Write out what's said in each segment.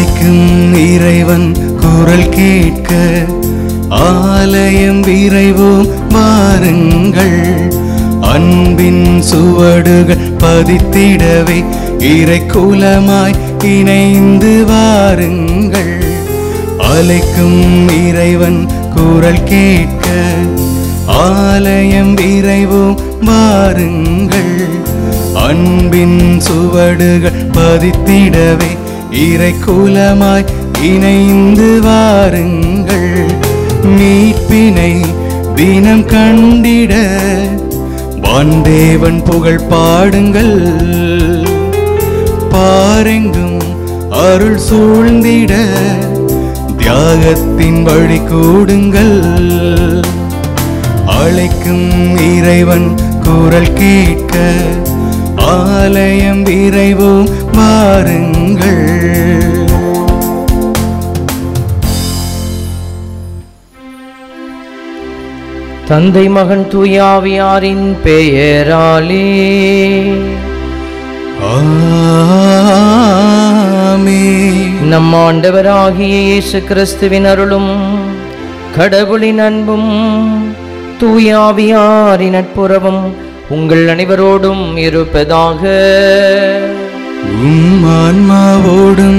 அழைக்கும் இறைவன் குரல் கேட்க ஆலயம் விரைவோம் வாருங்கள் அன்பின் சுவடுகள் பதித்திடவே இறை குலமாய் இணைந்து வாருங்கள் அழைக்கும் இறைவன் குரல் கேட்க ஆலயம் விரைவோம் வாருங்கள் அன்பின் சுவடுகள் பதித்திடவே இறை குலமாய் இணைந்து வாருங்கள் மீட்பினை தினம் கண்டிட வான்தேவன் புகழ் பாடுங்கள் பாரெங்கும் அருள் சூழ்ந்திட தியாகத்தின் வழி கூடுங்கள் அழைக்கும் இறைவன் குரல் கேட்க ஆலயம் விரைவோம் வாருங்கள் தந்தை மகன் தூயாவியாரின் பெயராலே ஆமென். நம் ஆண்டவராகிய இயேசு கிறிஸ்துவின் அருளும் கடவுளின் அன்பும் தூயாவியாரின் நட்புறவும் உங்கள் அனைவரோடும் இருப்பதாக உம் ஆன்மாவோடும்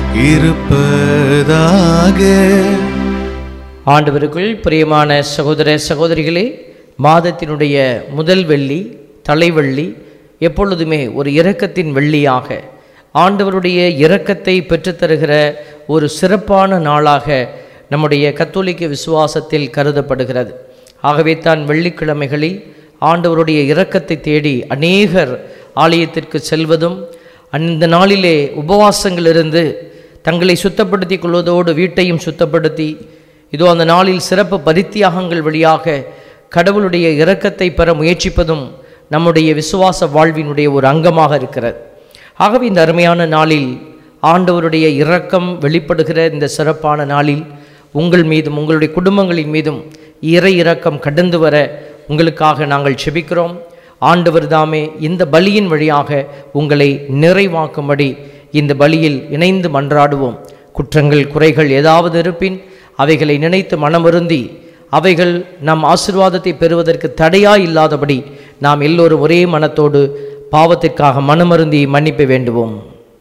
இருப்பதாக ஆண்டவருக்குள் பிரியமான சகோதர சகோதரிகளே மாதத்தினுடைய முதல் வெள்ளி தலைவெள்ளி எப்பொழுதுமே ஒரு இரக்கத்தின் வெள்ளியாக ஆண்டவருடைய இரக்கத்தை பெற்றுத்தருகிற ஒரு சிறப்பான நாளாக நம்முடைய கத்தோலிக்க விசுவாசத்தில் கருதப்படுகிறது ஆகவே தான் வெள்ளிக்கிழமைகளில் ஆண்டவருடைய இரக்கத்தை தேடி அநேகர் ஆலயத்திற்கு செல்வதும் அந்த நாளிலே உபவாசங்கள் இருந்து தங்களை சுத்தப்படுத்திக் கொள்வதோடு வீட்டையும் சுத்தப்படுத்தி இதோ அந்த நாளில் சிறப்பு பரித்தியாகங்கள் வழியாக கடவுளுடைய இரக்கத்தை பெற முயற்சிப்பதும் நம்முடைய விசுவாச வாழ்வினுடைய ஒரு அங்கமாக இருக்கிறது ஆகவே இந்த அருமையான நாளில் ஆண்டவருடைய இரக்கம் வெளிப்படுகிற இந்த சிறப்பான நாளில் உங்கள் மீதும் உங்களுடைய குடும்பங்களின் மீதும் இறை இரக்கம் கடந்து வர உங்களுக்காக நாங்கள் செபிக்கிறோம் ஆண்டவர் தாமே இந்த பலியின் வழியாக உங்களை நிறைவாக்கும்படி இந்த பலியில் இணைந்து மன்றாடுவோம் குற்றங்கள் குறைகள் ஏதாவது இருப்பின் அவைகளை நினைத்து மனமருந்தி அவைகள் நம் ஆசிர்வாதத்தை பெறுவதற்கு தடையாய் இல்லாதபடி நாம் எல்லோரும் ஒரே மனத்தோடு பாவத்திற்காக மனமருந்தி மன்னிப்பு வேண்டுவோம்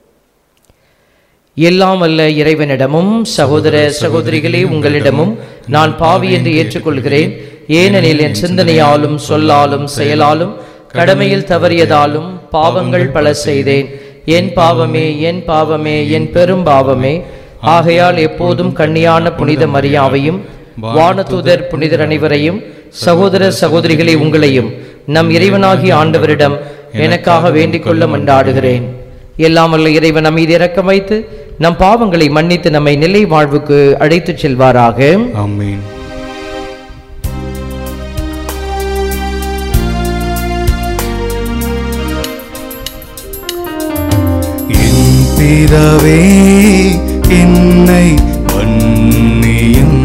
எல்லாம் அல்ல இறைவனிடமும் சகோதர சகோதரிகளே உங்களிடமும் நான் பாவி என்று ஏற்றுக்கொள்கிறேன் ஏனெனில் என் சிந்தனையாலும் சொல்லாலும் செயலாலும் கடமையில் தவறியதாலும் பாவங்கள் பல செய்தேன் என் பாவமே என் பாவமே என் பெரும் பாவமே ஆகையால் எப்போதும் கண்ணியான புனித மரியாவையும் வானதூதர் புனிதர் அனைவரையும் சகோதர சகோதரிகளே உங்களையும் நம் இறைவனாகிய ஆண்டவரிடம் எனக்காக வேண்டிக் கொள்ள மன்றாடுகிறேன் எல்லாம் வல்ல இறைவன் நம் மீது இரக்கம் வைத்து நம் பாவங்களை மன்னித்து நம்மை நிலை வாழ்வுக்கு அழைத்துச் செல்வாராக ஆமென் என் பிதாவே என்னை மன்னியும்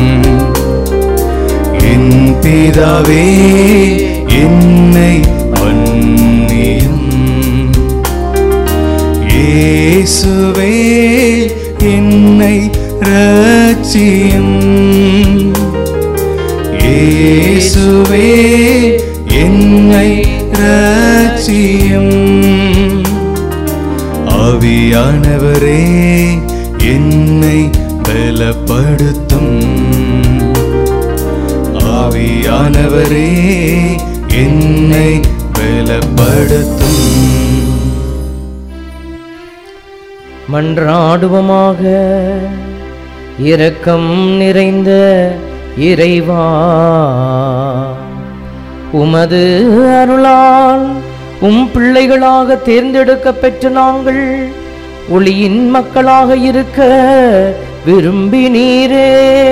என் பிதாவே என்னை மன்னியும் இயேசுவே என்னை ரட்சியும் இயேசுவே என்னை ரட்சியும் ஆவியானவரே என்னை பலப்படுத்தும் ஆவியானவரே என்னை பலப்படுத்தும் மன்றாடுவமாக இரக்கம் நிறைந்த இறைவா உமது அருளால் உம் பிள்ளைகளாக தேர்ந்தெடுக்க பெற்ற நாங்கள் ஒளியின் மக்களாக இருக்க விரும்பினீரே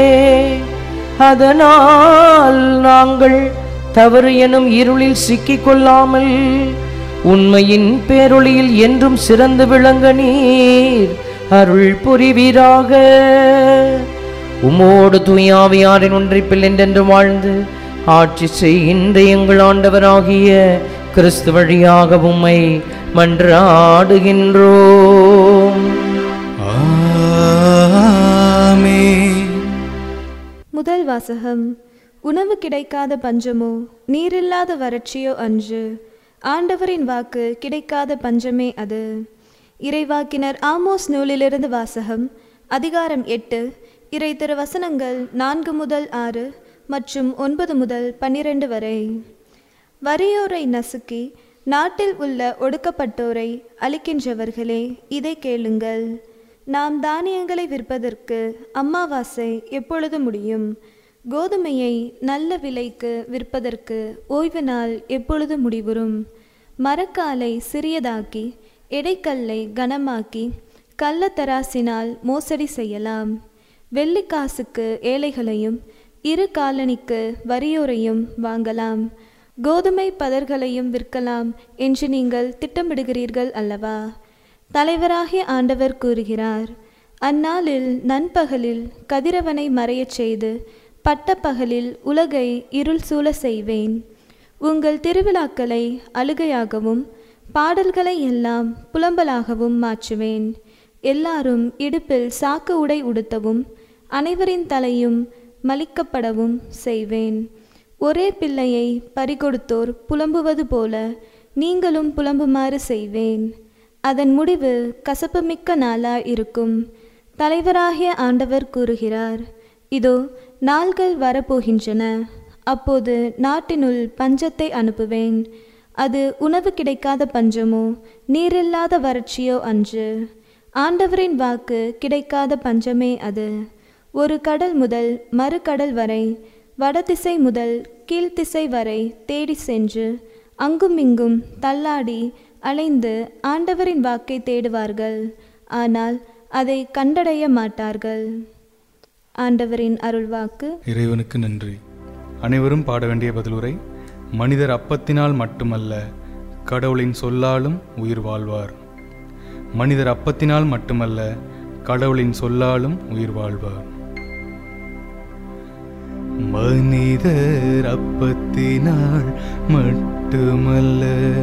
அதனால் நாங்கள் தவறு எனும் இருளில் சிக்கிக் கொள்ளாமல் உண்மையின் பேரொளியில் என்றும் சிறந்து விளங்க நீர் அருள் புரிவீராக உமோடு தூயாவியாரின் ஒன்றிப்பில் என்றென்று வாழ்ந்து ஆட்சி செய்கின்ற எங்கள் ஆண்டவராகிய கிறிஸ்து வழியாக உம்மை மன்றாடுகின்றோம் வாசகம் உணவு கிடைக்காத பஞ்சமோ நீரில்லாத வறட்சியோ அன்று ஆண்டவரின் வாக்கு கிடைக்காத பஞ்சமே அது இறைவாக்கினர் ஆமோஸ் நூலிலிருந்து வாசகம் அதிகாரம் எட்டு இறை திருவசனங்கள் நான்கு முதல் ஆறு மற்றும் ஒன்பது முதல் பன்னிரண்டு வரை வறியோரை நசுக்கி நாட்டில் உள்ள ஒடுக்கப்பட்டோரை அழிக்கின்றவர்களே இதை கேளுங்கள் நாம் தானியங்களை விற்பதற்கு அம்மாவாசை எப்பொழுது முடியும் கோதுமையை நல்ல விலைக்கு விற்பதற்கு ஓய்வு நாள் எப்பொழுது முடிவுறும் மரக்காலை சிறியதாக்கி எடைக்கல்லை கனமாக்கி கள்ளத்தராசினால் மோசடி செய்யலாம் வெள்ளிக்காசுக்கு ஏழைகளையும் இரு காலணிக்கு வறியோரையும் வாங்கலாம் கோதுமை பதர்களையும் விற்கலாம் என்று நீங்கள் திட்டமிடுகிறீர்கள் அல்லவா தலைவராகிய ஆண்டவர் கூறுகிறார் அந்நாளில் நண்பகலில் கதிரவனை மறையச் செய்து பட்டப்பகலில் உலகை இருள் சூழ செய்வேன் உங்கள் திருவிழாக்களை அழுகையாகவும் பாடல்களை எல்லாம் புலம்பலாகவும் மாற்றுவேன் எல்லாரும் இடுப்பில் சாக்கு உடை உடுத்தவும் அனைவரின் தலையும் மலிக்கப்படவும் செய்வேன் ஒரே பிள்ளையை பறிகொடுத்தோர் புலம்புவது போல நீங்களும் புலம்புமாறு செய்வேன் அதன் முடிவு கசப்புமிக்க நாளாய் இருக்கும் தலைவராகிய ஆண்டவர் கூறுகிறார் இதோ நாள்கள் வரப்போகின்றன அப்போது நாட்டினுள் பஞ்சத்தை அனுப்புவேன் அது உணவு கிடைக்காத பஞ்சமோ நீரில்லாத வறட்சியோ அன்று ஆண்டவரின் வாக்கு கிடைக்காத பஞ்சமே அது ஒரு கடல் முதல் மறு கடல் வரை வடதிசை முதல் கீழ்த்திசை வரை தேடி சென்று அங்குமிங்கும் தள்ளாடி அலைந்து ஆண்டவரின் வாக்கை தேடுவார்கள் ஆனால் அதை கண்டடைய மாட்டார்கள் ஆண்டவரின் அருள்வாக்கு இறைவனுக்கு நன்றி அனைவரும் பாட வேண்டிய பதிலுரை மனிதர் அப்பத்தினால் மட்டுமல்ல கடவுளின் சொல்லாலும் உயிர் வாழ்வார் மனிதர் அப்பத்தினால் மட்டுமல்ல கடவுளின் சொல்லாலும் உயிர் வாழ்வார் மனிதர் அப்பத்தினால் மட்டுமல்ல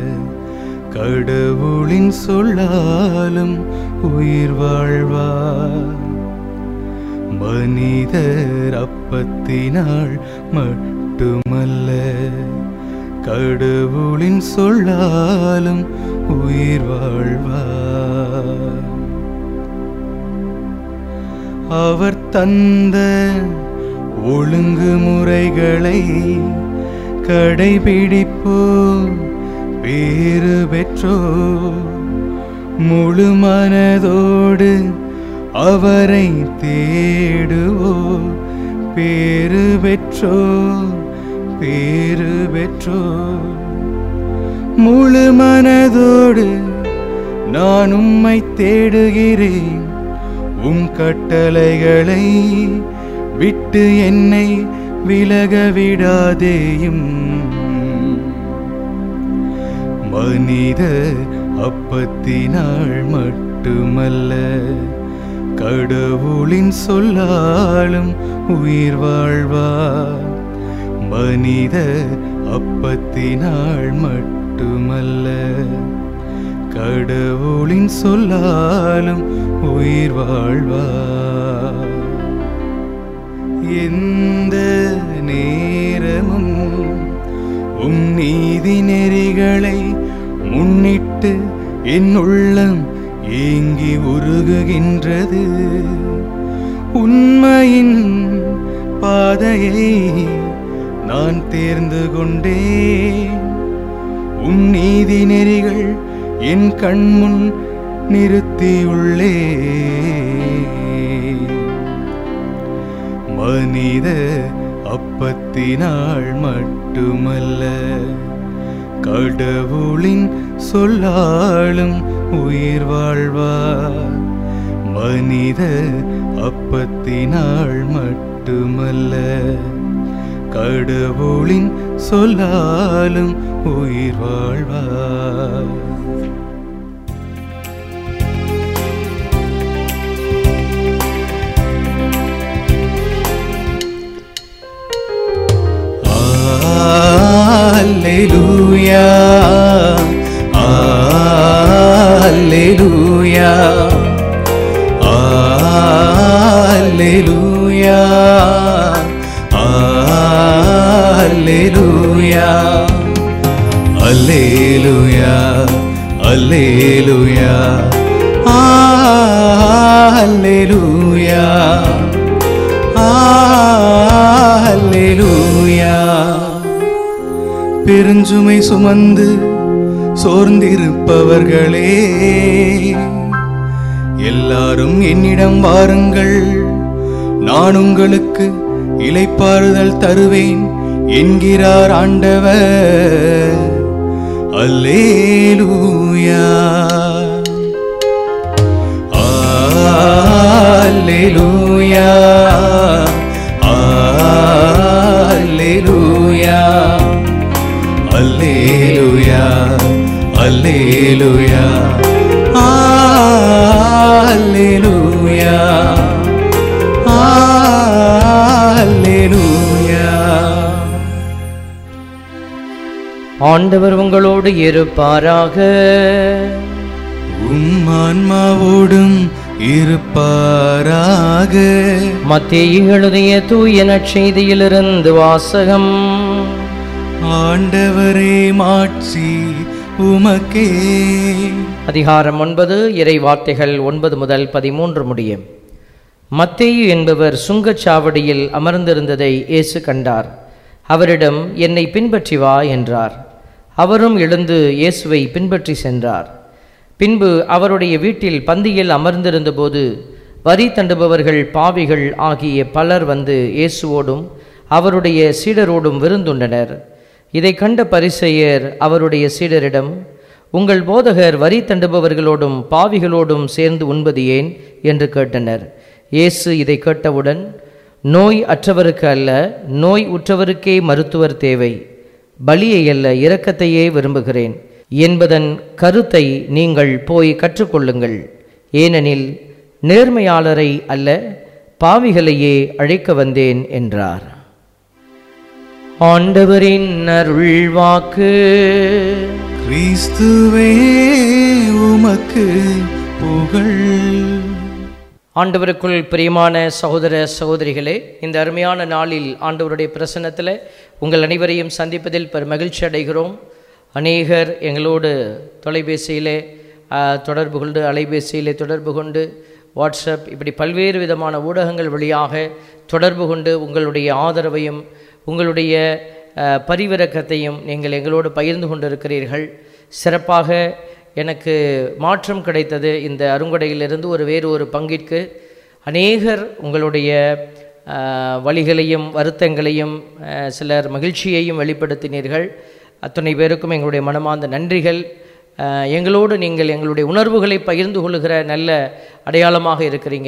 கடவுளின் சொல்லாலும் உயிர் வாழ்வார் மனிதர் அப்பத்தினால் மட்டுமல்ல கடவுளின் சொல்லாலும் உயிர் வாழ்வார் அவர் தந்த ஒழுங்குமுறைகளை கடைபிடிப்போ பேறு பெற்றோ முழு மனதோடு அவரை தேடுவோ பேறு பெற்றோ பேறு பெற்றோ முழு மனதோடு நான் உம்மை தேடுகிறேன் உம் கட்டளைகளை விட்டு என்னை விலக விடாதேயும் மனித அப்பத்தினாள் மட்டுமல்ல கடவுளின் சொல்லாலும் உயிர் வாழ்வார் மனித அப்பத்தினாள் மட்டுமல்ல கடவுளின் சொல்லாலும் உயிர் வாழ்வார் எந்த நேரமும் உம் நீதி நெறிகளை முன்னிட்டு என் உள்ளம் ஏங்கி உருகுகின்றது உண்மையின் பாதையை நான் தேர்ந்து கொண்டேன் உம் நீதி நெறிகள் என் கண்முன் நிறுத்தியுள்ளே மனித அப்பத்தினாள் மட்டுமல்ல கடவுளின் சொல்லாலும் உயிர் வாழ்வார் மனித அப்பத்தினாள் மட்டுமல்ல கடவுளின் சொல்லாலும் உயிர் வாழ்வார் Alleluia. Alleluia. Alleluia. அல்லேலூயா அல்லேலூயா பெருஞ்சுமை சுமந்து சோர்ந்திருப்பவர்களே எல்லாரும் என்னிடம் வாருங்கள் நான் உங்களுக்கு இளைப்பாறுதல் தருவேன் என்கிறார் ஆண்டவர் அல்லேலூயா அல்லேலூயா அல்லேலூயா அல்லேலூயா அல்லேலூயா அல்லேலூயா அல்லேலூயா ஆண்டவர் உங்களோடு இருப்பாராக உம் ஆன்மாவோடும் இருப்பாராக மத்திய எழுதிய தூய நற்செய்தியிலிருந்து வாசகம் ஆண்டவரே மாட்சி உமக்கே அதிகாரம் ஒன்பது இறை வார்த்தைகள் ஒன்பது முதல் பதிமூன்று முடியும் மத்தேயு என்பவர் சுங்கச்சாவடியில் அமர்ந்திருந்ததை இயேசு கண்டார் அவரிடம் என்னை பின்பற்றி வா என்றார் அவரும் எழுந்து இயேசுவை பின்பற்றி சென்றார் பின்பு அவருடைய வீட்டில் பந்தியில் அமர்ந்திருந்தபோது வரி தண்டுபவர்கள் பாவிகள் ஆகிய பலர் வந்து இயேசுவோடும் அவருடைய சீடரோடும் விருந்துண்டனர் இதை கண்ட பரிசெயர் அவருடைய சீடரிடம் உங்கள் போதகர் வரி தண்டுபவர்களோடும் பாவிகளோடும் சேர்ந்து உண்பது ஏன் என்று கேட்டனர் இயேசு இதை கேட்டவுடன் நோய் அற்றவருக்கு அல்ல நோய் உற்றவருக்கே மருத்துவர் தேவை பலியை அல்ல இரக்கத்தையே விரும்புகிறேன் என்பதன் கருத்தை நீங்கள் போய் கற்றுக்கொள்ளுங்கள் ஏனெனில் நேர்மையாளரை அல்ல பாவிகளையே அழைக்க வந்தேன் என்றார் ஆண்டவரின் அருள்வாக்கு கிறிஸ்துவே உமக்கு புகழ் ஆண்டவருக்குள் பிரியமான சகோதர சகோதரிகளே இந்த அருமையான நாளில் ஆண்டவருடைய பிரசன்னத்தில் உங்கள் அனைவரையும் சந்திப்பதில் பெரும் மகிழ்ச்சி அடைகிறோம் அநேகர் எங்களோடு தொலைபேசியிலே ஆ, தொடர்பு கொண்டு அலைபேசியிலே தொடர்பு கொண்டு வாட்ஸ்அப் இப்படி பல்வேறு விதமான ஊடகங்கள் வழியாக தொடர்பு கொண்டு உங்களுடைய ஆதரவையும் உங்களுடைய ஆ, பரிவிரக்கத்தையும் நீங்கள் எங்களோடு பகிர்ந்து கொண்டிருக்கிறீர்கள் சிறப்பாக எனக்கு மாற்றம் கிடைத்தது இந்த அருங்கொடையிலிருந்து ஒரு வேறு ஒரு பங்கிற்கு அநேகர் உங்களுடைய ஆஹ், வழிகளையும் வருத்தங்களையும் ஆஹ், சிலர் மகிழ்ச்சியையும் வெளிப்படுத்தினீர்கள் அத்தனை பேருக்கும் எங்களுடைய மனமார்ந்த நன்றிகள் ஆஹ், எங்களோடு நீங்கள் எங்களுடைய உணர்வுகளை பகிர்ந்து கொள்ளுகிற நல்ல அடையாளமாக இருக்கிறீங்க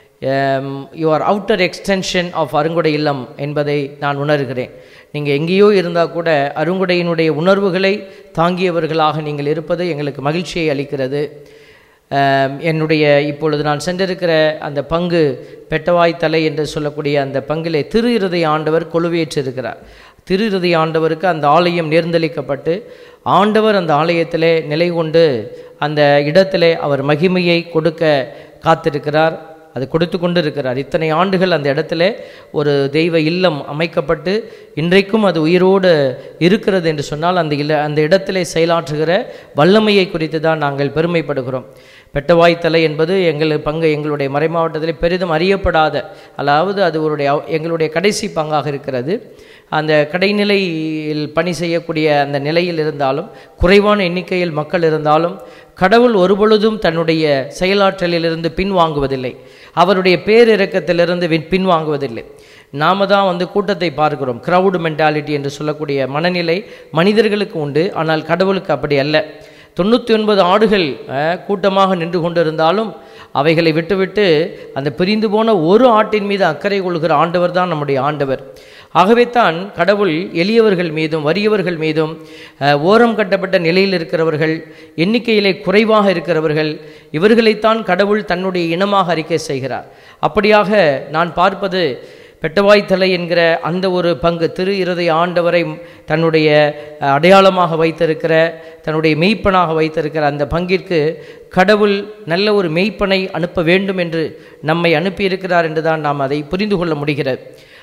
யுவர் அவுட்டர் எக்ஸ்டென்ஷன் ஆஃப் அருங்குடை இல்லம் என்பதை நான் உணர்கிறேன் நீங்கள் எங்கேயோ இருந்தால் கூட அருங்குடையினுடைய உணர்வுகளை தாங்கியவர்களாக நீங்கள் இருப்பது எங்களுக்கு மகிழ்ச்சியை அளிக்கிறது ஆம், என்னுடைய இப்பொழுது நான் சென்றிருக்கிற அந்த பங்கு பெட்டவாய் தலை என்று சொல்லக்கூடிய அந்த பங்கிலே திரு இருதய ஆண்டவர் கொலுவேற்றிருக்கிறார் திரு இருதய ஆண்டவருக்கு அந்த ஆலயம் நேர்ந்தளிக்கப்பட்டு ஆண்டவர் அந்த ஆலயத்திலே நிலை கொண்டு அந்த இடத்திலே அவர் மகிமையை கொடுக்க காத்திருக்கிறார் அது கொடுத்து கொண்டு இருக்கிறார் இத்தனை ஆண்டுகள் அந்த இடத்துல ஒரு தெய்வ இல்லம் அமைக்கப்பட்டு இன்றைக்கும் அது உயிரோடு இருக்கிறது என்று சொன்னால் அந்த இல்ல அந்த இடத்திலே செயலாற்றுகிற வல்லமையை குறித்து தான் நாங்கள் பெருமைப்படுகிறோம் பெட்டவாய்த்தலை என்பது எங்கள் பங்கு எங்களுடைய மறைமாவட்டத்தில் பெரிதும் அறியப்படாத அதாவது அது ஒரு எங்களுடைய கடைசி பங்காக இருக்கிறது அந்த கடைநிலையில் பணி செய்யக்கூடிய அந்த நிலையில் இருந்தாலும் குறைவான எண்ணிக்கையில் மக்கள் இருந்தாலும் கடவுள் ஒருபொழுதும் தன்னுடைய செயலாற்றலிலிருந்து பின்வாங்குவதில்லை அவருடைய பேரிறக்கத்திலிருந்து வின்- பின்வாங்குவதில்லை நாம தான் வந்து கூட்டத்தை பார்க்கிறோம் crowd மென்டாலிட்டி என்று சொல்லக்கூடிய மனநிலை மனிதர்களுக்கு உண்டு ஆனால் கடவுளுக்கு அப்படி அல்ல தொண்ணூற்றி ஒன்பது ஆடுகள் அஹ், கூட்டமாக நின்று கொண்டிருந்தாலும் அவைகளை விட்டுவிட்டு அந்த பிரிந்து போன ஒரு ஆட்டின் மீது அக்கறை கொள்கிற ஆண்டவர் தான் நம்முடைய ஆண்டவர் ஆகவே தான் கடவுள் எளியவர்கள் மீதும் வறியவர்கள் மீதும் அஹ், ஓரம் கட்டப்பட்ட நிலையில் இருக்கிறவர்கள் எண்ணிக்கையிலே குறைவாக இருக்கிறவர்கள் இவர்களைத்தான் கடவுள் தன்னுடைய இனமாக அறிக்கை செய்கிறார் அப்படியாக நான் பார்ப்பது பெட்டவாய்த்தலை என்கிற அந்த ஒரு பங்கு திரு இருதய ஆண்டவரை தன்னுடைய அஹ், அடையாளமாக வைத்திருக்கிற தன்னுடைய மெய்ப்பனாக வைத்திருக்கிற அந்த பங்கிற்கு கடவுள் நல்ல ஒரு மெய்ப்பனை அனுப்ப வேண்டும் என்று நம்மை அனுப்பியிருக்கிறார் என்று தான் நாம் அதை புரிந்து கொள்ள முடிகிறது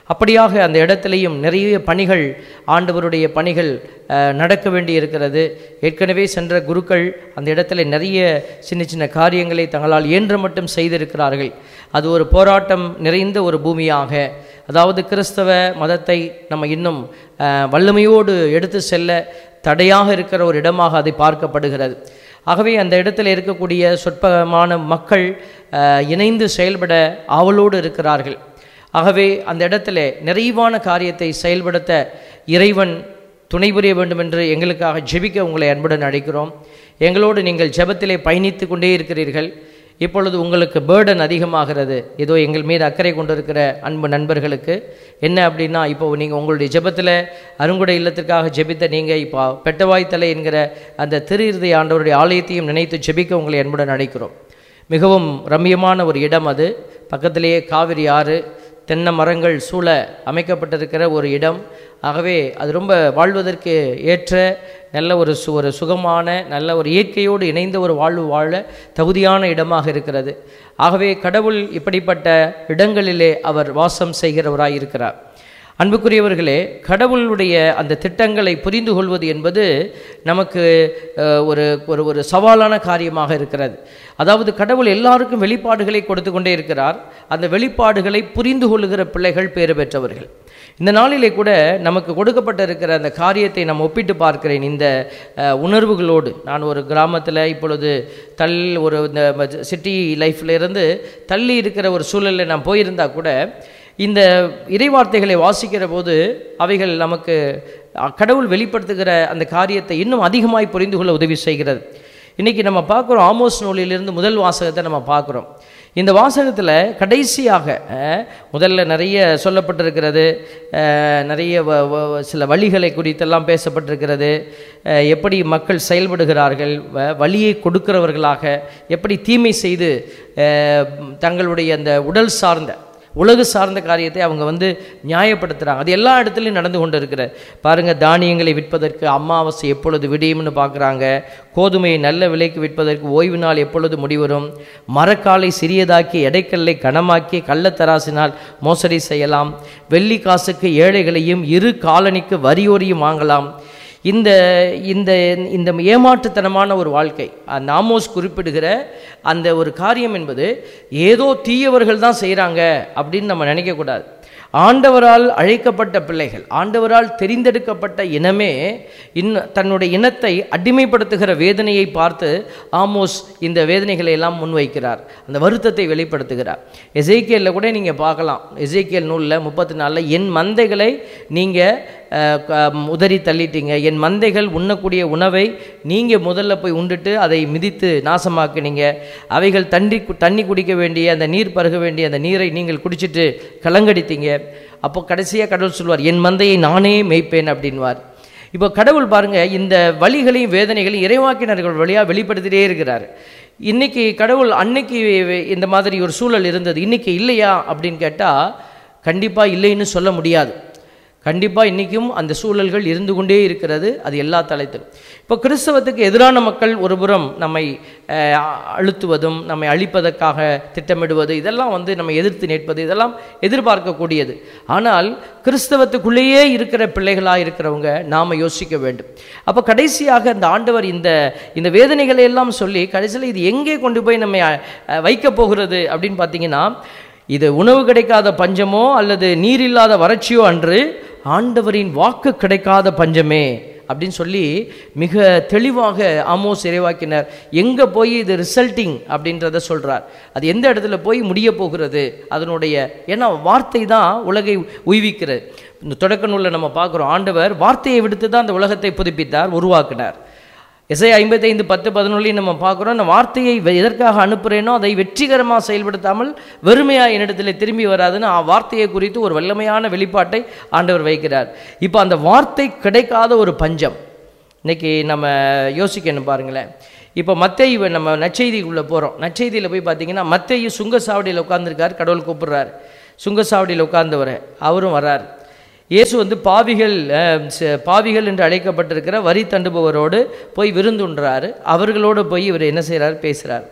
அப்படியாக அந்த இடத்திலையும் நிறைய பணிகள் ஆண்டவருடைய பணிகள் அஹ், நடக்க வேண்டி இருக்கிறது ஏற்கனவே சென்ற குருக்கள் அந்த இடத்துல நிறைய சின்ன சின்ன காரியங்களை தங்களால் இயன்ற மட்டும் செய்திருக்கிறார்கள் அது ஒரு போராட்டம் நிறைந்த ஒரு பூமியாக அதாவது கிறிஸ்தவ மதத்தை நம்ம இன்னும் அஹ், வல்லமையோடு எடுத்து செல்ல தடையாக இருக்கிற ஒரு இடமாக அதை பார்க்கப்படுகிறது ஆகவே அந்த இடத்துல இருக்கக்கூடிய சொற்பமான மக்கள் அஹ், இணைந்து செயல்பட ஆவலோடு இருக்கிறார்கள் ஆகவே அந்த இடத்துல நிறைவான காரியத்தை செயல்படுத்த இறைவன் துணை புரிய வேண்டும் என்று எங்களுக்காக ஜெபிக்க உங்களை அன்புடன் அழைக்கிறோம் எங்களோடு நீங்கள் ஜெபத்திலே பயணித்து கொண்டே இருக்கிறீர்கள் இப்பொழுது உங்களுக்கு பேர்டன் அதிகமாகிறது ஏதோ எங்கள் மீது அக்கறை கொண்டிருக்கிற அன்பு நண்பர்களுக்கு என்ன அப்படின்னா இப்போ நீங்கள் உங்களுடைய ஜெபத்தில் அருங்குடை இல்லத்திற்காக ஜெபித்த நீங்கள் இப்போ பெட்டவாய்த்தலை என்கிற அந்த திரு இருதய ஆண்டவருடைய ஆலயத்தையும் நினைத்து ஜெபிக்க உங்களை அன்புடன் அழைக்கிறோம் மிகவும் ரம்மியமான ஒரு இடம் அது பக்கத்திலேயே காவிரி ஆறு தென்னை மரங்கள் சூழ அமைக்கப்பட்டிருக்கிற ஒரு இடம் ஆகவே அது ரொம்ப வாழ்வதற்கு ஏற்ற நல்ல ஒரு சு ஒரு சுகமான நல்ல ஒரு இயற்கையோடு இணைந்த ஒரு வாழ்வு வாழ தகுதியான இடமாக இருக்கிறது ஆகவே கடவுள் இப்படிப்பட்ட இடங்களிலே அவர் வாசம் செய்கிறவராய் இருக்கிறார் அன்புக்குரியவர்களே கடவுளுடைய அந்த திட்டங்களை புரிந்து கொள்வது என்பது நமக்கு அஹ், ஒரு ஒரு ஒரு சவாலான காரியமாக இருக்கிறது அதாவது கடவுள் எல்லாருக்கும் வெளிப்பாடுகளை கொடுத்து கொண்டே இருக்கிறார் அந்த வெளிப்பாடுகளை புரிந்து கொள்ளுகிற பிள்ளைகள் பேறு பெற்றவர்கள் இந்த நாளிலே கூட நமக்கு கொடுக்கப்பட்டிருக்கிற அந்த காரியத்தை நான் ஒப்பிட்டு பார்க்கிறேன் இந்த அஹ், உணர்வுகளோடு நான் ஒரு கிராமத்தில் இப்பொழுது தள் ஒரு இந்த சிட்டி லைஃப்ல இருந்து தள்ளி இருக்கிற ஒரு சூழலில் நான் போயிருந்தா கூட இந்த இறைவார்த்தைகளை வாசிக்கிற போது அவைகள் நமக்கு அஹ், கடவுள் வெளிப்படுத்துகிற அந்த காரியத்தை இன்னும் அதிகமாய் புரிந்து கொள்ள உதவி செய்கிறது இன்னைக்கு நம்ம பார்க்குறோம் ஆமோஸ் நூலிலிருந்து முதல் வாசகத்தை நம்ம பார்க்குறோம் இந்த வாசகத்தில் கடைசியாக அஹ், முதல்ல நிறைய சொல்லப்பட்டிருக்கிறது அஹ், நிறைய வ- வ- சில வழிகளை குறித்தெல்லாம் பேசப்பட்டிருக்கிறது அஹ், எப்படி மக்கள் செயல்படுகிறார்கள் வ- வழியை கொடுக்கிறவர்களாக எப்படி தீமை செய்து அஹ், தங்களுடைய அந்த உடல் சார்ந்த உலகு சார்ந்த காரியத்தை அவங்க வந்து நியாயப்படுத்துகிறாங்க அது எல்லா இடத்துலையும் நடந்து கொண்டு இருக்கிற பாருங்க தானியங்களை விற்பதற்கு அமாவாசை எப்பொழுது விடியும்னு பார்க்குறாங்க கோதுமையை நல்ல விலைக்கு விற்பதற்கு ஓய்வு நாள் எப்பொழுது முடிவரும் மரக்காலை சிறியதாக்கி எடைக்கல்லை கனமாக்கி கள்ளத்தராசினால் மோசடி செய்யலாம் வெள்ளி காசுக்கு ஏழைகளையும் இரு காலனிக்கு வரியோரையும் வாங்கலாம் இந்த இந்த இந்த ஏமாற்றுத்தனமான ஒரு வாழ்க்கை அந்த ஆமோஸ் குறிப்பிடுகிற அந்த ஒரு காரியம் என்பது ஏதோ தீயவர்கள் தான் செய்கிறாங்க அப்படின்னு நம்ம நினைக்கக்கூடாது ஆண்டவரால் அழைக்கப்பட்ட பிள்ளைகள் ஆண்டவரால் தெரிந்தெடுக்கப்பட்ட இனமே இன்ன தன்னுடைய இனத்தை அடிமைப்படுத்துகிற வேதனையை பார்த்து ஆமோஸ் இந்த வேதனைகளை எல்லாம் முன்வைக்கிறார் அந்த வருத்தத்தை வெளிப்படுத்துகிறார் எசேக்கியலில் கூட நீங்கள் பார்க்கலாம் எசேக்கியல் நூலில் முப்பத்தி நாலில் என் மந்தைகளை நீங்கள் உதறி தள்ளிட்டீங்க என் மந்தைகள் உண்ணக்கூடிய உணவை நீங்கள் முதல்ல போய் உண்டுட்டு அதை மிதித்து நாசமாக்குனீங்க அவைகள் தண்ணி தண்ணி குடிக்க வேண்டிய அந்த நீர் பருக வேண்டிய அந்த நீரை நீங்கள் குடிச்சிட்டு கலங்கடித்தீங்க அப்போ கடைசியாக கடவுள் சொல்வார் என் மந்தையை நானே மேய்ப்பேன் அப்படின்வார் இப்போ கடவுள் பாருங்க இந்த வழிகளையும் வேதனைகளையும் இறைவாக்கினர்கள் வழியாக வெளிப்படுத்திட்டே இருக்கிறார் இன்னைக்கு கடவுள் அன்னைக்கு இந்த மாதிரி ஒரு சூழல் இருந்தது இன்னைக்கு இல்லையா அப்படின்னு கேட்டால் கண்டிப்பாக இல்லைன்னு சொல்ல முடியாது கண்டிப்பாக இன்றைக்கும் அந்த சூழல்கள் இருந்து கொண்டே இருக்கிறது அது எல்லா தளத்திலும் இப்போ கிறிஸ்தவத்துக்கு எதிரான மக்கள் ஒருபுறம் நம்மை அஹ், அழுத்துவதும் நம்மை அழிப்பதற்காக திட்டமிடுவது இதெல்லாம் வந்து நம்ம எதிர்த்து நிற்பது இதெல்லாம் எதிர்பார்க்கக்கூடியது ஆனால் கிறிஸ்தவத்துக்குள்ளேயே இருக்கிற பிள்ளைகளாக இருக்கிறவங்க நாம் யோசிக்க வேண்டும் அப்போ கடைசியாக இந்த ஆண்டவர் இந்த இந்த வேதனைகளை எல்லாம் சொல்லி கடைசியில் இது எங்கே கொண்டு போய் நம்மை அஹ், வைக்கப் போகிறது அப்படின்னு பார்த்தீங்கன்னா இது உணவு கிடைக்காத பஞ்சமோ அல்லது நீர் இல்லாத வறட்சியோ அன்று ஆண்டவரின் வாக்கு கிடைக்காத பஞ்சமே அப்படின்னு சொல்லி மிக தெளிவாக ஆமோஸ் இறைவாக்கினர் எங்கே போய் இது ரிசல்ட்டிங் அப்படின்றத சொல்கிறார் அது எந்த இடத்துல போய் முடிய போகிறது அதனுடைய ஏன்னா வார்த்தை தான் உலகை உய்விக்கிறது இந்த தொடக்க நூலில் நம்ம பார்க்குறோம் ஆண்டவர் வார்த்தையை விடுத்து தான் அந்த உலகத்தை புதுப்பித்தார் உருவாக்கினார் எஸ்ஐ ஐம்பத்தைந்து பத்து பதினொன்றுலையும் நம்ம பார்க்குறோம் அந்த வார்த்தையை வெ- எதற்காக அனுப்புகிறேனோ அதை வெற்றிகரமாக செயல்படுத்தாமல் வெறுமையாக என்னிடத்தில் திரும்பி வராதுன்னு ஆ வார்த்தையை குறித்து ஒரு வல்லமையான வெளிப்பாட்டை ஆண்டவர் வைக்கிறார் இப்போ அந்த வார்த்தை கிடைக்காத ஒரு பஞ்சம் இன்னைக்கு நம்ம யோசிக்கணும் பாருங்களேன் இப்போ மத்தேயு நம்ம நற்செய்திக்குள்ளே போகிறோம் நற்செய்தியில் போய் பார்த்தீங்கன்னா மத்தேயு சுங்கசாவடியில் உட்காந்துருக்கார் கடவுள் கூப்பிடுறாரு சுங்கசாவடியில் உட்கார்ந்தவர் அவரும் வர்றார் இயேசு வந்து பாவிகள் அஹ், ச- பாவிகள் என்று அழைக்கப்பட்டிருக்கிற வரி தண்டுபவரோடு போய் விருந்துன்றாரு அவர்களோடு போய் இவர் என்ன செய்கிறார் பேசுகிறார்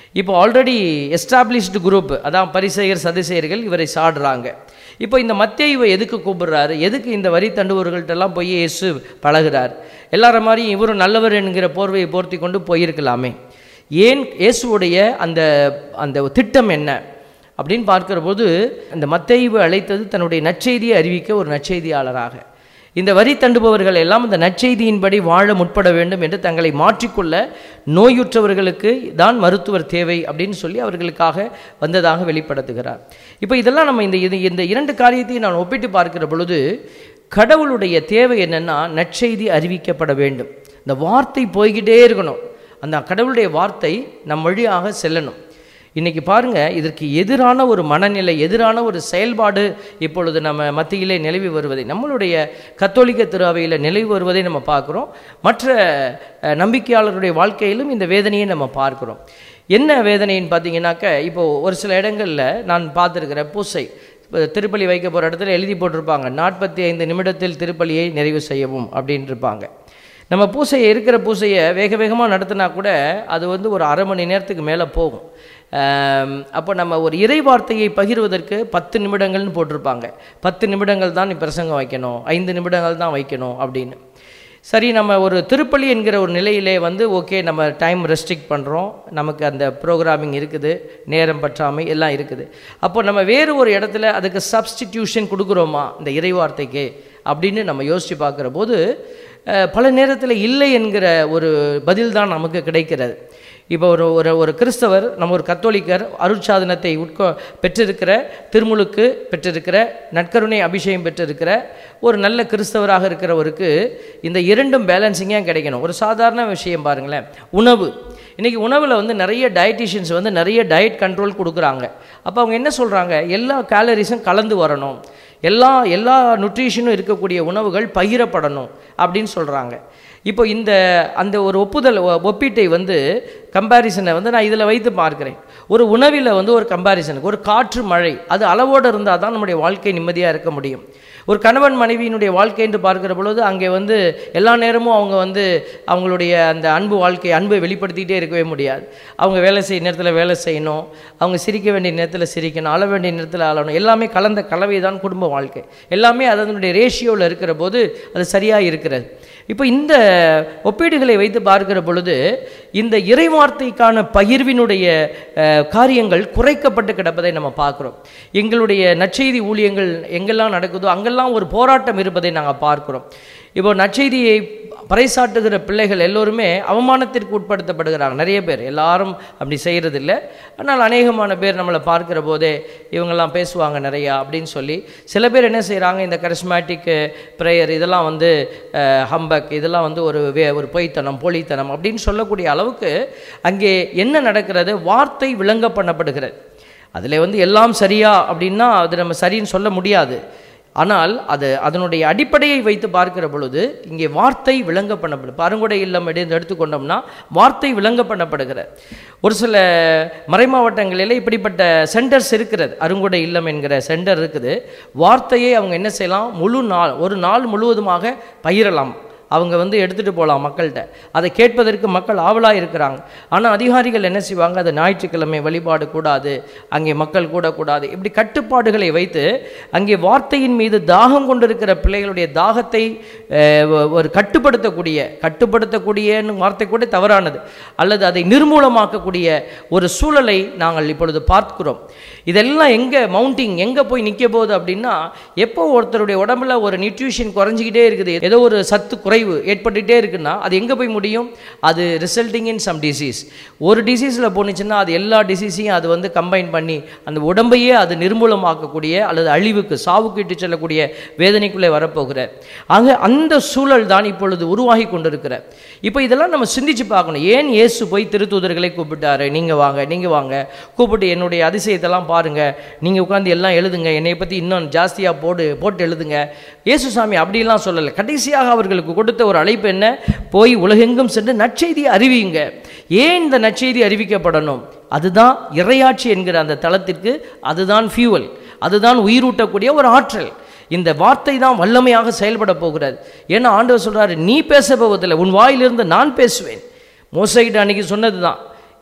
இப்போ ஆல்ரெடி எஸ்டாப்ளிஷ்டு குரூப் அதான் பரிசெயர் சதிசெயர்கள் இவரை சாடுறாங்க இப்போ இந்த மத்தேயுவை எதுக்கு கூப்பிடுறாரு எதுக்கு இந்த வரி தண்டுபவர்கள்ட்டெல்லாம் போய் இயேசு பழகுறார் எல்லார மாதிரியும் இவரும் நல்லவர் என்கிற போர்வையை போர்த்தி கொண்டு போயிருக்கலாமே ஏன் இயேசுவுடைய அந்த அந்த திட்டம் என்ன அப்படின்னு பார்க்கிற போது இந்த மத்தேயுவை அழைத்தது தன்னுடைய நற்செய்தியை அறிவிக்க ஒரு நற்செய்தியாளராக இந்த வரி தண்டுபவர்கள் எல்லாம் இந்த நற்செய்தியின்படி வாழ முற்பட வேண்டும் என்று தங்களை மாற்றிக்கொள்ள நோயுற்றவர்களுக்கு தான் மருத்துவர் தேவை அப்படின்னு சொல்லி அவர்களுக்காக வந்ததாக வெளிப்படுத்துகிறார் இப்போ இதெல்லாம் நம்ம இந்த இது இந்த இரண்டு காரியத்தையும் நான் ஒப்பிட்டு பார்க்கிற பொழுது கடவுளுடைய தேவை என்னன்னா நற்செய்தி அறிவிக்கப்பட வேண்டும் இந்த வார்த்தை போய்கிட்டே இருக்கணும் அந்த கடவுளுடைய வார்த்தை நம் வழியாக செல்லணும் இன்னைக்கு பாருங்க இதற்கு எதிரான ஒரு மனநிலை எதிரான ஒரு செயல்பாடு இப்பொழுது நம்ம மத்தியிலே நிலவி வருவதை நம்மளுடைய கத்தோலிக்க திருவையில் நிலவி வருவதை நம்ம பார்க்குறோம் மற்ற அஹ், நம்பிக்கையாளருடைய வாழ்க்கையிலும் இந்த வேதனையை நம்ம பார்க்குறோம் என்ன வேதனைன்னு பார்த்தீங்கன்னாக்க இப்போ ஒரு சில இடங்களில் நான் பார்த்துருக்கிற பூசை இப்ப திருப்பலி வைக்க போகிற இடத்துல எழுதி போட்டிருப்பாங்க நாற்பத்தி ஐந்து நிமிடத்தில் திருப்பலியை நிறைவு செய்யவும் அப்படின்னு இருப்பாங்க நம்ம பூசையை இருக்கிற பூசையை வேக வேகமாக நடத்தினா கூட அது வந்து ஒரு அரை மணி நேரத்துக்கு மேலே போகும் ஆம், அப்போ நம்ம ஒரு இறை வார்த்தையை பகிர்வதற்கு பத்து நிமிடங்கள்னு போட்டிருப்பாங்க பத்து நிமிடங்கள் தான் நீ பிரசங்கம் வைக்கணும் ஐந்து நிமிடங்கள் தான் வைக்கணும் அப்படின்னு சரி நம்ம ஒரு திருப்பலி என்கிற ஒரு நிலையிலே வந்து ஓகே நம்ம டைம் ரெஸ்ட்ரிக்ட் பண்ணுறோம் நமக்கு அந்த ப்ரோக்ராமிங் இருக்குது நேரம் பற்றாமை எல்லாம் இருக்குது அப்போ நம்ம வேறு ஒரு இடத்துல அதுக்கு சப்ஸ்டிடியூஷன் கொடுக்குறோமா இந்த இறை வார்த்தைக்கு அப்படின்னு நம்ம யோசித்து பார்க்குற போது அஹ், பல நேரத்தில் இல்லை என்கிற ஒரு பதில் தான் நமக்கு கிடைக்கிறது இப்போ ஒரு ஒரு ஒரு கிறிஸ்தவர் நம்ம ஒரு கத்தோலிக்கர் அருட்சாதனத்தை உட்கொ பெற்றிருக்கிற திருமுழுக்கு பெற்றிருக்கிற நற்கருணை அபிஷேகம் பெற்றிருக்கிற ஒரு நல்ல கிறிஸ்தவராக இருக்கிறவருக்கு இந்த இரண்டும் பேலன்சிங்காக கிடைக்கணும் ஒரு சாதாரண விஷயம் பாருங்களேன் உணவு இன்றைக்கி உணவில் வந்து நிறைய டயட்டிஷியன்ஸ் வந்து நிறைய டயட் கண்ட்ரோல் கொடுக்குறாங்க அப்போ அவங்க என்ன சொல்கிறாங்க எல்லா கேலரிஸும் கலந்து வரணும் எல்லா எல்லா நியூட்ரிஷனும் இருக்கக்கூடிய உணவுகள் பகிரப்படணும் அப்படின்னு சொல்கிறாங்க இப்போ இந்த அந்த ஒரு ஒப்புதல் ஒ- ஒப்பீட்டை வந்து கம்பேரிசனை வந்து நான் இதில் வைத்து பார்க்கிறேன் ஒரு உணவில் வந்து ஒரு கம்பேரிசனுக்கு ஒரு காற்று மழை அது அளவோடு இருந்தால் தான் நம்முடைய வாழ்க்கை நிம்மதியாக இருக்க முடியும் ஒரு கணவன் மனைவியினுடைய வாழ்க்கை என்று பார்க்கிற பொழுது அங்கே வந்து எல்லா நேரமும் அவங்க வந்து அவங்களுடைய அந்த அன்பு வாழ்க்கை அன்பை வெளிப்படுத்திக்கிட்டே இருக்கவே முடியாது அவங்க வேலை செய்ய நேரத்தில் வேலை செய்யணும் அவங்க சிரிக்க வேண்டிய நேரத்தில் சிரிக்கணும் அழ வேண்டிய நேரத்தில் அழணும் எல்லாமே கலந்த கலவை தான் குடும்ப வாழ்க்கை எல்லாமே அதனுடைய ரேஷியோவில் இருக்கிற போது அது சரியாக இருக்கிறது இப்போ இந்த ஒப்பீடுகளை வைத்து பார்க்கிற பொழுது இந்த இறைவார்த்தைக்கான பகிர்வினுடைய அஹ், காரியங்கள் குறைக்கப்பட்டு கிடப்பதை நம்ம பார்க்குறோம் எங்களுடைய நற்செய்தி ஊழியங்கள் எங்கெல்லாம் நடக்குதோ அங்கெல்லாம் ஒரு போராட்டம் இருப்பதை நாங்கள் பார்க்கிறோம் இப்போ நற்செய்தியை பறைசாட்டுகிற பிள்ளைகள் எல்லோருமே அவமானத்திற்கு உட்படுத்தப்படுகிறாங்க நிறைய பேர் எல்லாரும் அப்படி செய்கிறதில்ல ஆனால் அநேகமான பேர் நம்மளை பார்க்கிற போதே இவங்கெல்லாம் பேசுவாங்க நிறையா அப்படின்னு சொல்லி சில பேர் என்ன செய்கிறாங்க இந்த கரிஸ்மேட்டிக் ப்ரேயர் இதெல்லாம் வந்து ஹம்பக் இதெல்லாம் வந்து ஒரு வே ஒரு பொய்த்தனம் போலித்தனம் அப்படின்னு சொல்லக்கூடிய அளவுக்கு அங்கே என்ன நடக்கிறது வார்த்தை விளங்க பண்ணப்படுகிறது அதில் வந்து எல்லாம் சரியா அப்படின்னா அது நம்ம சரின்னு சொல்ல முடியாது ஆனால் அது அதனுடைய அடிப்படையை வைத்து பார்க்கிற பொழுது இங்கே வார்த்தை விளங்க பண்ணப்படும் பருங்குடை இல்லம் இடைந்து எடுத்துக்கொண்டோம்னா வார்த்தை விளங்க பண்ணப்படுகிற ஒரு சில மறைமாவட்டங்களில் இப்படிப்பட்ட சென்டர்ஸ் இருக்கிறது அருங்குடை இல்லம் என்கிற சென்டர் இருக்குது வார்த்தையை அவங்க என்ன செய்யலாம் முழு நாள் ஒரு நாள் முழுவதுமாக பகிரலாம் அவங்க வந்து எடுத்துகிட்டு போகலாம் மக்கள்கிட்ட அதை கேட்பதற்கு மக்கள் ஆவலாக இருக்கிறாங்க ஆனால் அதிகாரிகள் என்ன செய்வாங்க அது ஞாயிற்றுக்கிழமை வழிபாடு கூடாது அங்கே மக்கள் கூடக்கூடாது இப்படி கட்டுப்பாடுகளை வைத்து அங்கே வார்த்தையின் மீது தாகம் கொண்டிருக்கிற பிள்ளைகளுடைய தாகத்தை அஹ், ஒ- ஒரு கட்டுப்படுத்தக்கூடிய கட்டுப்படுத்தக்கூடியன்னு வார்த்தை கூட தவறானது அல்லது அதை நிர்மூலமாக்கக்கூடிய ஒரு சூழலை நாங்கள் இப்பொழுது பார்க்கிறோம் இதெல்லாம் எங்கே மவுண்டிங் எங்கே போய் நிற்க போகுது அப்படின்னா எப்போ ஒருத்தருடைய உடம்புல ஒரு நியூட்ரிஷன் குறைஞ்சிக்கிட்டே இருக்குது ஏதோ ஒரு சத்து குறைவு ஏற்பட்டுகிட்டே இருக்குன்னா அது எங்கே போய் முடியும் அது ரிசல்ட்டிங் இன் சம் டிசீஸ் ஒரு டிசீஸில் போணுச்சுன்னா அது எல்லா டிசீஸையும் அது வந்து கம்பைன் பண்ணி அந்த உடம்பையே அது நிர்மூலமாக்கக்கூடிய அல்லது அழிவுக்கு சாவுக்கு இட்டு செல்லக்கூடிய வேதனைக்குள்ளே வரப்போகிற ஆக அந்த சூழல் தான் இப்பொழுது உருவாகி கொண்டிருக்கிற இப்போ இதெல்லாம் நம்ம சிந்திச்சு பார்க்கணும் ஏன் இயேசு போய் திருத்தூதர்களை கூப்பிட்டாரு நீங்கள் வாங்க நீங்கள் வாங்க கூப்பிட்டு என்னுடைய அதிசயத்தெல்லாம் பாருங்க நீங்கள் உட்காந்து எல்லாம் எழுதுங்க என்னை பற்றி இன்னும் ஜாஸ்தியாக போடு போட்டு எழுதுங்க இயேசு சாமி அப்படிலாம் சொல்லலை கடைசியாக அவர்களுக்கு கொடுத்த ஒரு அழைப்பு என்ன போய் உலகெங்கும் சென்று நற்செய்தியை அறிவியுங்க ஏன் இந்த நற்செய்தி அறிவிக்கப்படணும் அதுதான் இறையாட்சி என்கிற அந்த தளத்திற்கு அதுதான் ஃபியூவல் அதுதான் உயிரூட்டக்கூடிய ஒரு ஆற்றல் இந்த வார்த்தை தான் வல்லமையாக செயல்பட போகிறது ஏன்னா ஆண்டவர் சொல்றாரு நீ பேச போவதில்லை உன் வாயிலிருந்து நான் பேசுவேன் மோசைகிட்ட அன்னைக்கு சொன்னது தான்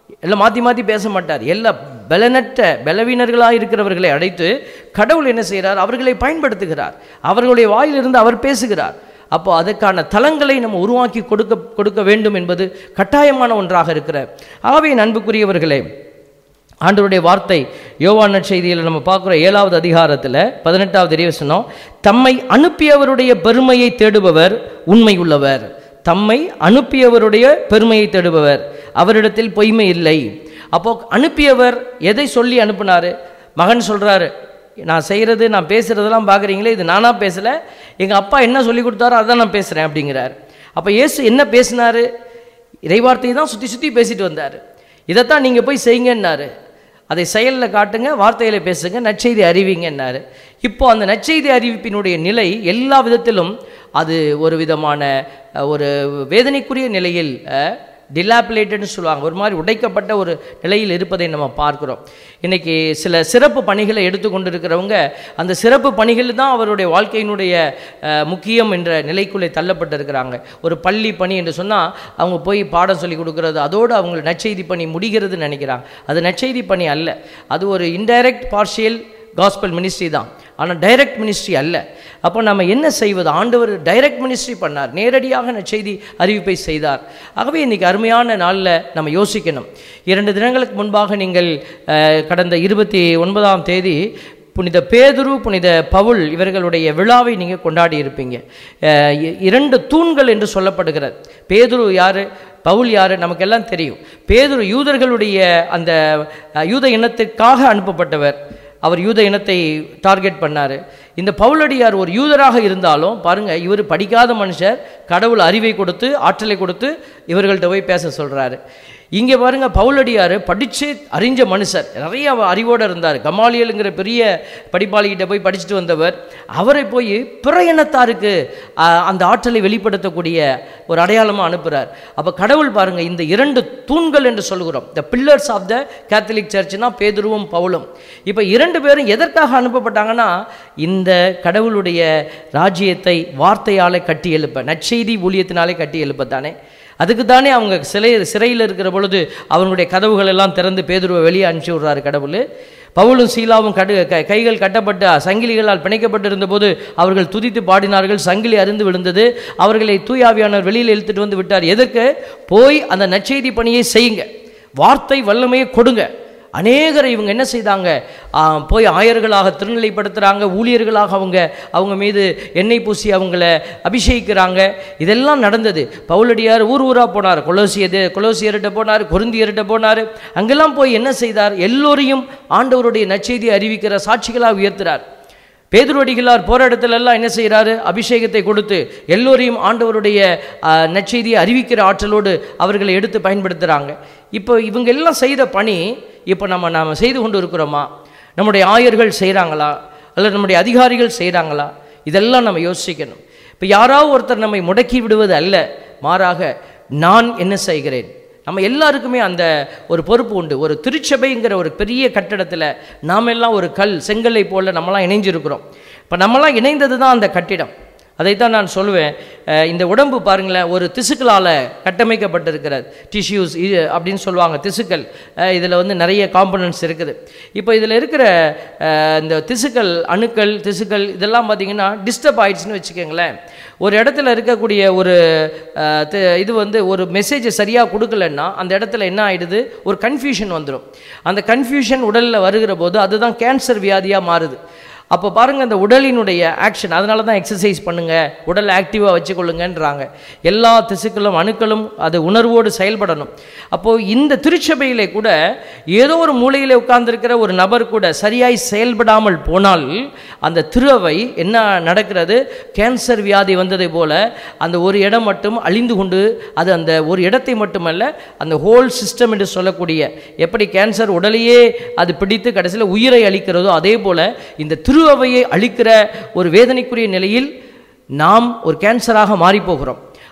எல்லாம் மாற்றி மாற்றி பேச மாட்டார் எல்லா பலனற்ற பலவீனர்களாக இருக்கிறவர்களை அழைத்து கடவுள் என்ன செய்கிறார் அவர்களை பயன்படுத்துகிறார் அவர்களுடைய வாயிலிருந்து அவர் பேசுகிறார் அப்போ அதற்கான தளங்களை நம்ம உருவாக்கி கொடுக்க கொடுக்க வேண்டும் என்பது கட்டாயமான ஒன்றாக இருக்கிற ஆகவே அன்புக்குரியவர்களே ஆண்டவருடைய வார்த்தை யோவான் நற்செய்தியில் நம்ம பார்க்குறோம் ஏழாவது அதிகாரத்தில் பதினெட்டாவது இறைவசனம் தம்மை அனுப்பியவருடைய பெருமையை தேடுபவர் உண்மை உள்ளவர் தம்மை அனுப்பியவருடைய பெருமையை தேடுபவர் அவரிடத்தில் பொய்மை இல்லை அப்போ அனுப்பியவர் எதை சொல்லி அனுப்புனாரு மகன் சொல்றாரு நான் செய்கிறது நான் பேசுகிறதெல்லாம் பார்க்குறீங்களே இது நானாக பேசலை எங்கள் அப்பா என்ன சொல்லி கொடுத்தாரோ அதான் நான் பேசுகிறேன் அப்படிங்கிறார் அப்போ இயேசு என்ன பேசினாரு இறைவார்த்தையை தான் சுற்றி சுற்றி பேசிட்டு வந்தார் இதைத்தான் நீங்கள் போய் செய்யுங்கன்னாரு அதை செயலில் காட்டுங்க வார்த்தையில் பேசுங்க நற்செய்தி அறிவிங்கன்னாரு இப்போ அந்த நற்செய்தி அறிவிப்பினுடைய நிலை எல்லா விதத்திலும் அது ஒரு விதமான அஹ், ஒரு வேதனைக்குரிய நிலையில் டிலாபிலேட்டட்னு சொல்லுவாங்க ஒரு மாதிரி உடைக்கப்பட்ட ஒரு நிலையில் இருப்பதை நம்ம பார்க்கிறோம் இன்னைக்கு சில சிறப்பு பணிகளை எடுத்துக்கொண்டு இருக்கிறவங்க அந்த சிறப்பு பணிகள் தான் அவருடைய வாழ்க்கையினுடைய அஹ், முக்கியம் என்ற நிலைக்குள்ளே தள்ளப்பட்டிருக்கிறாங்க ஒரு பள்ளி பணி என்று சொன்னால் அவங்க போய் பாடம் சொல்லி கொடுக்கறது அதோடு அவங்க நற்செய்தி பணி முடிகிறதுன்னு நினைக்கிறாங்க அது நற்செய்தி பணி அல்ல அது ஒரு இன்டைரக்ட் பார்ஷியல் காஸ்பல் மினிஸ்ட்ரி தான் ஆனால் டைரக்ட் மினிஸ்ட்ரி அல்ல அப்போ நம்ம என்ன செய்வது ஆண்டவர் டைரக்ட் மினிஸ்ட்ரி பண்ணார் நேரடியாக நற்செய்தி அறிவிப்பை செய்தார் ஆகவே இன்னைக்கு அருமையான நாளில் நம்ம யோசிக்கணும் இரண்டு தினங்களுக்கு முன்பாக நீங்கள் அஹ், கடந்த இருபத்தி ஒன்பதாம் தேதி புனித பேதுரு புனித பவுல் இவர்களுடைய விழாவை நீங்கள் கொண்டாடி இருப்பீங்க அஹ், இ- இரண்டு தூண்கள் என்று சொல்லப்படுகிறது பேதுரு யார் பவுல் யார் நமக்கெல்லாம் தெரியும் பேதுரு யூதர்களுடைய அந்த அஹ், யூத இனத்திற்காக அனுப்பப்பட்டவர் அவர் யூத இனத்தை டார்கெட் பண்ணார் இந்த பவுலடியார் ஒரு யூதராக இருந்தாலும் பாருங்க இவர் படிக்காத மனுஷர் கடவுள் அறிவை கொடுத்து ஆற்றலை கொடுத்து இவர்கள்ட்ட போய் பேச சொல்றாரு இங்கே பாருங்க பவுலடியார் படிச்சு அறிஞ்ச மனுஷர் நிறைய அறிவோடு இருந்தார் கமாலியலுங்கிற பெரிய படிப்பாளிகிட்ட போய் படிச்சுட்டு வந்தவர் அவரை போய் பிற இனத்தாருக்கு ஆ, அந்த ஆற்றலை வெளிப்படுத்தக்கூடிய ஒரு அடையாளமாக அனுப்புகிறார் அப்போ கடவுள் பாருங்க இந்த இரண்டு தூண்கள் என்று சொல்கிறோம் the pillars of the Catholic சர்ச்னா பேதுருவும் பவுலும் இப்போ இரண்டு பேரும் எதற்காக அனுப்பப்பட்டாங்கன்னா இந்த கடவுளுடைய ராஜ்யத்தை வார்த்தையாலே கட்டி எழுப்ப நற்செய்தி ஊழியத்தினாலே கட்டி எழுப்பத்தானே அதுக்கு தானே அவங்க சிலை சிறையில் இருக்கிற பொழுது அவங்களுடைய கதவுகள் எல்லாம் திறந்து பேதுருவை வெளியே அனுப்பிச்சி விடுறாரு கடவுள் பவுலும் சீலாவும் கடு க- கைகள் கட்டப்பட்ட சங்கிலிகளால் பிணைக்கப்பட்டிருந்த போது அவர்கள் துதித்து பாடினார்கள் சங்கிலி அருந்து விழுந்தது அவர்களை தூயாவியானவர் வெளியில் இழுத்துட்டு வந்து விட்டார் எதற்கு போய் அந்த நற்செய்தி பணியை செய்யுங்க வார்த்தை வல்லமையை கொடுங்க அநேகரை இவங்க என்ன செய்தாங்க ஆ, போய் ஆயர்களாக திருநிலைப்படுத்துகிறாங்க ஊழியர்களாக அவங்க அவங்க மீது எண்ணெய் பூசி அவங்கள அபிஷேகிக்கிறாங்க இதெல்லாம் நடந்தது பவுலடியார் ஊர் ஊராக போனார் கொலோசியது கொலோசியர்கிட்ட போனார் கொருந்தியர்கிட்ட போனார் அங்கெல்லாம் போய் என்ன செய்தார் எல்லோரையும் ஆண்டவருடைய நற்செய்தியை அறிவிக்கிற சாட்சிகளாக உயர்த்துறார் பேதுருவடிகளார் போற இடத்துல எல்லாம் என்ன செய்கிறாரு அபிஷேகத்தை கொடுத்து எல்லோரையும் ஆண்டவருடைய ஆ, நற்செய்தியை அறிவிக்கிற ஆற்றலோடு அவர்களை எடுத்து பயன்படுத்துகிறாங்க இப்போ இவங்க எல்லாம் செய்த பணி இப்போ நம்ம நாம் செய்து கொண்டு இருக்கிறோமா நம்முடைய ஆயர்கள் செய்கிறாங்களா அல்லது நம்முடைய அதிகாரிகள் செய்கிறாங்களா இதெல்லாம் நம்ம யோசிக்கணும் இப்போ யாராவது ஒருத்தர் நம்மை முடக்கி விடுவது அல்ல மாறாக நான் என்ன செய்கிறேன் நம்ம எல்லாருக்குமே அந்த ஒரு பொறுப்பு உண்டு ஒரு திருச்சபைங்கிற ஒரு பெரிய கட்டடத்தில் நாம் எல்லாம் ஒரு கல் செங்கல்லை போல நம்மலாம் இணைஞ்சிருக்கிறோம் இப்போ நம்மலாம் இணைந்தது தான் அந்த கட்டிடம் அதைத்தான் நான் சொல்லுவேன் அஹ் இந்த உடம்பு பாருங்களேன் ஒரு திசுக்களால் கட்டமைக்கப்பட்டிருக்கிறது டிஷ்யூஸ் இது அப்படின்னு சொல்லுவாங்க திசுக்கள் இதில் வந்து நிறைய காம்பனன்ட்ஸ் இருக்குது இப்போ இதில் இருக்கிற அஹ், இந்த திசுக்கள் அணுக்கள் திசுக்கள் இதெல்லாம் பார்த்தீங்கன்னா டிஸ்டர்ப் ஆயிடுச்சுன்னு வச்சுக்கோங்களேன் ஒரு இடத்துல இருக்கக்கூடிய ஒரு அஹ், தி- இது வந்து ஒரு மெசேஜை சரியாக கொடுக்கலன்னா அந்த இடத்துல என்ன ஆயிடுது ஒரு கன்ஃபியூஷன் வந்துடும் அந்த கன்ஃபியூஷன் உடலில் வருகிற போது அதுதான் கேன்சர் வியாதியாக மாறுது அப்போ பாருங்க அந்த உடலினுடைய ஆக்ஷன் அதனால தான் எக்ஸசைஸ் பண்ணுங்க உடல் ஆக்டிவாக வச்சுக்கொள்ளுங்கன்றாங்க எல்லா திசுக்களும் அணுக்களும் அது உணர்வோடு செயல்படணும் அப்போ இந்த திருச்சபையிலே கூட ஏதோ ஒரு மூலையிலே உட்கார்ந்திருக்கிற ஒரு நபர் கூட சரியாய் செயல்படாமல் போனால் அந்த திருவை என்ன நடக்கிறது கேன்சர் வியாதி வந்ததை போல அந்த ஒரு இடம் மட்டும் அழிந்து கொண்டு அது அந்த ஒரு இடத்தை மட்டுமல்ல அந்த ஹோல் சிஸ்டம் என்று சொல்லக்கூடிய எப்படி கேன்சர் உடலையே அது பிடித்து கடைசியில் உயிரை அளிக்கிறதோ அதே போல இந்த திருஅவையை அழிக்கிற ஒரு வேதனைக்குரிய நிலையில் நாம் ஒரு கேன்சராக மாறி போகிறோம்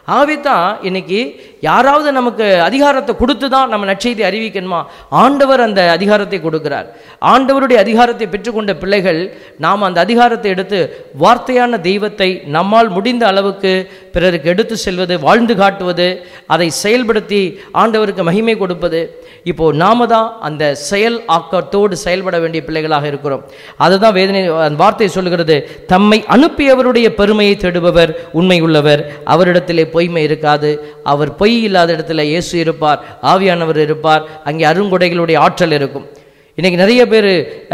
ஆகவே தான் இன்னைக்கு யாராவது நமக்கு அதிகாரத்தை கொடுத்து தான் நம்ம நற்செய்தி அறிவிக்கணுமா ஆண்டவர் அந்த அதிகாரத்தை கொடுக்கிறார் ஆண்டவருடைய அதிகாரத்தை பெற்றுக்கொண்ட பிள்ளைகள் நாம் அந்த அதிகாரத்தை எடுத்து வார்த்தையான தெய்வத்தை நம்மால் முடிந்த அளவுக்கு பிறருக்கு எடுத்து செல்வது வாழ்ந்து காட்டுவது அதை செயல்படுத்தி ஆண்டவருக்கு மகிமை கொடுப்பது இப்போ நாம தான் அந்த செயல் ஆக்கத்தோடு செயல்பட வேண்டிய பிள்ளைகளாக இருக்கிறோம் அதுதான் வேதனை அந்த வார்த்தை சொல்லுகிறது தம்மை அனுப்பியவருடைய பெருமையை தேடுபவர் உண்மை உள்ளவர் அவரிடத்திலே பொய்மை இருக்காது அவர் பொய் இல்லாத இடத்துல இயேசு இருப்பார் ஆவியானவர் இருப்பார் அங்கே அருங்கொடைகளுடைய ஆற்றல் இருக்கும் இன்னைக்கு நிறைய பேர்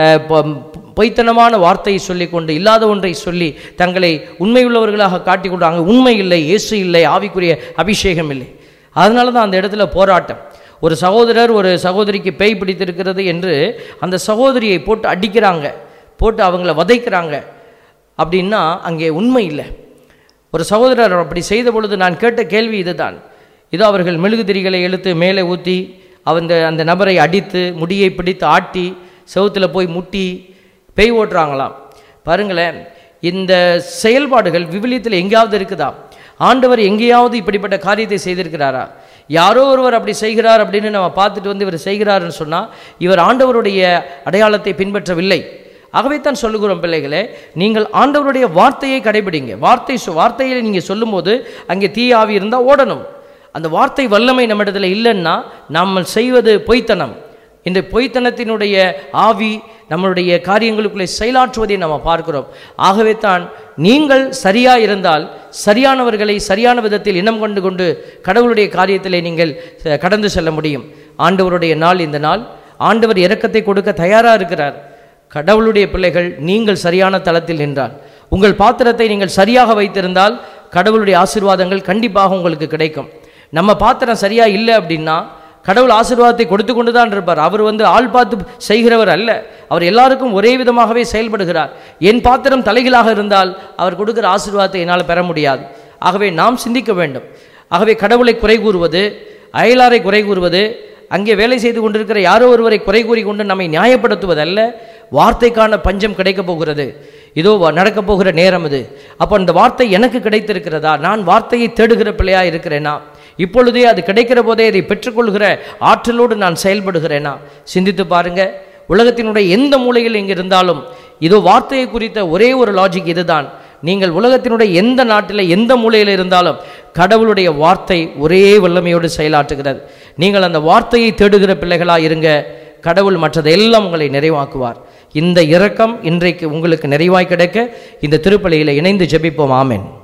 பொய்த்தனமான வார்த்தையை சொல்லிக்கொண்டு இல்லாத ஒன்றை சொல்லி தங்களை உண்மையுள்ளவர்களாக காட்டிக்கொண்டு அங்கே உண்மை இல்லை இயேசு இல்லை ஆவிக்குரிய அபிஷேகம் இல்லை அதனால தான் அந்த இடத்துல போராட்டம் ஒரு சகோதரர் ஒரு சகோதரிக்கு பேய் பிடித்திருக்கிறது என்று அந்த சகோதரியை போட்டு அடிக்கிறாங்க போட்டு அவங்கள வதைக்கிறாங்க அப்படின்னா அங்கே உண்மை இல்லை ஒரு சகோதரர் அப்படி செய்த பொழுது நான் கேட்ட கேள்வி இதுதான் இதோ அவர்கள் மெழுகுதிரிகளை இழுத்து மேலே ஊற்றி அந்த அந்த நபரை அடித்து முடியை பிடித்து ஆட்டி செவுத்தில் போய் முட்டி பேய் ஓட்டுறாங்களாம் பாருங்களேன் இந்த செயல்பாடுகள் விவிலியத்தில் எங்கேயாவது இருக்குதா ஆண்டவர் எங்கேயாவது இப்படிப்பட்ட காரியத்தை செய்திருக்கிறாரா யாரோ ஒருவர் அப்படி செய்கிறார் அப்படின்னு நம்ம பார்த்துட்டு வந்து இவர் செய்கிறாருன்னு சொன்னால் இவர் ஆண்டவருடைய அடையாளத்தை பின்பற்றவில்லை ஆகவே தான் சொல்லுகிறோம் பிள்ளைகளே நீங்கள் ஆண்டவருடைய வார்த்தையை கடைபிடிங்க வார்த்தை சொ- வார்த்தையை நீங்கள் சொல்லும்போது அங்கே தீய ஆவி இருந்தால் ஓடணும் அந்த வார்த்தை வல்லமை நம்மிடத்தில் இல்லைன்னா நம்ம செய்வது பொய்த்தனம் இந்த பொய்த்தனத்தினுடைய ஆவி நம்மளுடைய காரியங்களுக்குள்ளே செயலாற்றுவதை நம்ம பார்க்கிறோம் ஆகவே தான் நீங்கள் சரியா இருந்தால் சரியானவர்களை சரியான விதத்தில் இனம் கொண்டு கொண்டு கடவுளுடைய காரியத்திலே நீங்கள் அஹ், கடந்து செல்ல முடியும் ஆண்டவருடைய நாள் இந்த நாள் ஆண்டவர் இரக்கத்தை கொடுக்க தயாராக இருக்கிறார் கடவுளுடைய பிள்ளைகள் நீங்கள் சரியான தளத்தில் நின்றால் உங்கள் பாத்திரத்தை நீங்கள் சரியாக வைத்திருந்தால் கடவுளுடைய ஆசீர்வாதங்கள் கண்டிப்பாக உங்களுக்கு கிடைக்கும் நம்ம பாத்திரம் சரியா இல்லை அப்படின்னா கடவுள் ஆசீர்வாதத்தை கொடுத்து கொண்டு தான் இருப்பார் அவர் வந்து ஆள் பார்த்து செய்கிறவர் அல்ல அவர் எல்லாருக்கும் ஒரே விதமாகவே செயல்படுகிறார் என் பாத்திரம் தலைகளாக இருந்தால் அவர் கொடுக்கிற ஆசீர்வாதத்தை என்னால் பெற முடியாது ஆகவே நாம் சிந்திக்க வேண்டும் ஆகவே கடவுளை குறை கூறுவது அயலாரை குறை கூறுவது அங்கே வேலை செய்து கொண்டிருக்கிற யாரோ ஒருவரை குறை கூறி கொண்டு நம்மை நியாயப்படுத்துவதல்ல வார்த்தைக்கான பஞ்சம் கிடைக்கப் போகிறது இதோ வ- நடக்கப் போகிற நேரம் இது அப்போ அந்த வார்த்தை எனக்கு கிடைத்திருக்கிறதா நான் வார்த்தையை தேடுகிற பிள்ளையா இருக்கிறேனா இப்பொழுதே அது கிடைக்கிற போதே அதை பெற்றுக்கொள்கிற ஆற்றலோடு நான் செயல்படுகிறேனா சிந்தித்து பாருங்க உலகத்தினுடைய எந்த மூலையில் இங்கு இருந்தாலும் இதோ வார்த்தையை குறித்த ஒரே ஒரு லாஜிக் இதுதான் நீங்கள் உலகத்தினுடைய எந்த நாட்டில் எந்த மூலையில் இருந்தாலும் கடவுளுடைய வார்த்தை ஒரே வல்லமையோடு செயலாற்றுகிறது நீங்கள் அந்த வார்த்தையை தேடுகிற பிள்ளைகளாக இருங்க கடவுள் மற்றதெல்லாம் உங்களை நிறைவாக்குவார் இந்த இரக்கம் இன்றைக்கு உங்களுக்கு நிறைவாய் கிடைக்க இந்த திருப்பலியில் இணைந்து ஜெபிப்போம் ஆமென்